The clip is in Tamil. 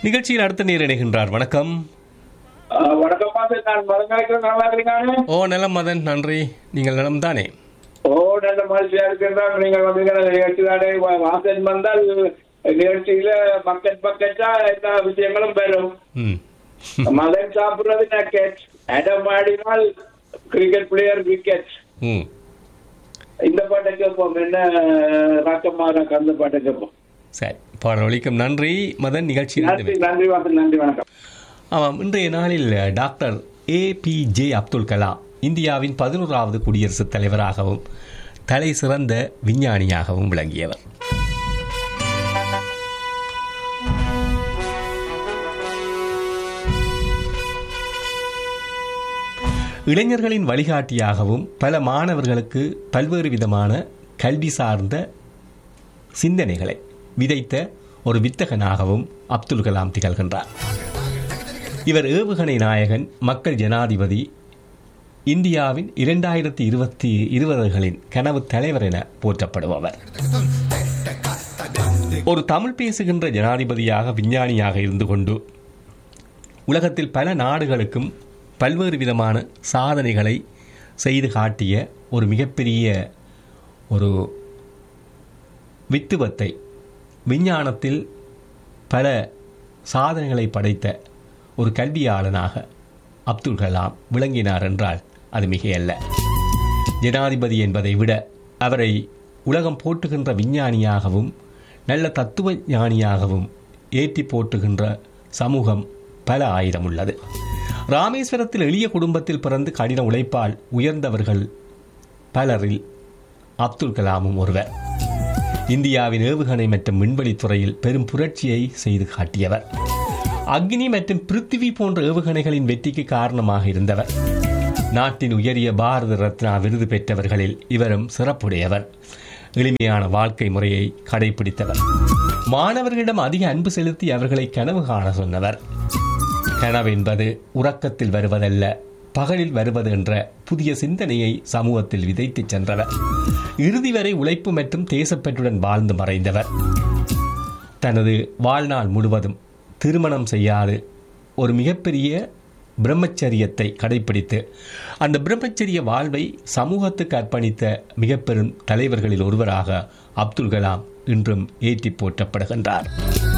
நிகழ்ச்சியில் அடுத்த நேர் இணைகின்றார் வணக்கம் ஆ, வணக்கம் பாத்து நான் மதங்காய்க்கிறேன் நல்லா இருக்கிறீங்க ஓ நலம் மதன் நன்றி நீங்கள் நலம் தானே ஓ நல்ல மகிழ்ச்சியா இருக்கிறதா நீங்கள் வந்திருக்கிற நிகழ்ச்சி தானே வா- வாசன் வந்தால் நிகழ்ச்சியில பக்கெட் பக்கெட்டா எல்லா விஷயங்களும் பெறும் ம் மதன் சாப்பிடுறது நக்கெட் அடம் ஆடினால் கிரிக்கெட் பிளேயர் விக்கெட் ம் இந்த பாட்டை கேட்போம் என்ன ராக்கம்மா அந்த பாட்டை கேட்போம் சரி பாடல் ஒழிக்கும் நன்றி மதன் நிகழ்ச்சியில் நன்றி இருந்து- நன்றி வாசன் நன்றி வணக்கம் ஆமாம் இன்றைய நாளில் doctor A P J Abdul Kalam இந்தியாவின் பதினோராவது குடியரசுத் தலைவராகவும் தலை சிறந்த விஞ்ஞானியாகவும் விளங்கியவர் இளைஞர்களின் வழிகாட்டியாகவும் பல மாணவர்களுக்கு பல்வேறு விதமான கல்வி சார்ந்த சிந்தனைகளை விதைத்த ஒரு வித்தகனாகவும் அப்துல் கலாம் திகழ்கின்றார் இவர் ஏவுகணை நாயகன் மக்கள் ஜனாதிபதி இந்தியாவின் இரண்டாயிரத்தி இருபத்தி இருபதுகளின் கனவு தலைவர் என போற்றப்படுபவர் ஒரு தமிழ் பேசுகின்ற ஜனாதிபதியாக விஞ்ஞானியாக இருந்து கொண்டு உலகத்தில் பல நாடுகளுக்கும் பல்வேறு விதமான சாதனைகளை செய்து காட்டிய ஒரு மிகப்பெரிய ஒரு வித்துவத்தை விஞ்ஞானத்தில் பல சாதனைகளை படைத்த ஒரு கல்வியாளனாக அப்துல் கலாம் விளங்கினார் என்றால் அது மிகையல்ல ஜனாதிபதி என்பதை விட அவரை உலகம் போற்றுகின்ற விஞ்ஞானியாகவும் நல்ல தத்துவ ஞானியாகவும் ஏற்றி போற்றுகின்ற சமூகம் பல ஆயிரம் உள்ளது ராமேஸ்வரத்தில் எளிய குடும்பத்தில் பிறந்து கடின உழைப்பால் உயர்ந்தவர்கள் பலரில் அப்துல் கலாமும் ஒருவர் இந்தியாவின் ஏவுகணை மற்றும் விண்வெளித் துறையில் பெரும் புரட்சியை செய்து காட்டியவர் அக்னி மற்றும் பிருத்திவி போன்ற ஏவுகணைகளின் வெற்றிக்கு காரணமாக இருந்தவர் நாட்டின் உயரிய பாரத ரத்னா விருது பெற்றவர்களில் இவரும் சிறப்புடையவர் எளிமையான வாழ்க்கை முறையை கடைபிடித்தவர் மாணவர்களிடம் அதிக அன்பு செலுத்தி அவர்களை கனவு காண சொன்னவர் கனவு என்பது உறக்கத்தில் வருவதல்ல பகலில் வருவது என்ற புதிய சிந்தனையை சமூகத்தில் விதைத்துச் சென்றவர் இறுதி வரை உழைப்பு மற்றும் தேசப்பற்றுடன் வாழ்ந்து மறைந்தவர் தனது வாழ்நாள் முழுவதும் திருமணம் செய்யாது ஒரு மிகப்பெரிய பிரம்மச்சரியத்தை கடைபிடித்து அந்த பிரம்மச்சரிய வாழ்வை சமூகத்துக்கு அர்ப்பணித்த மிக பெரும் தலைவர்களில் ஒருவராக அப்துல் கலாம் இன்றும் ஏற்றி போற்றப்படுகின்றார்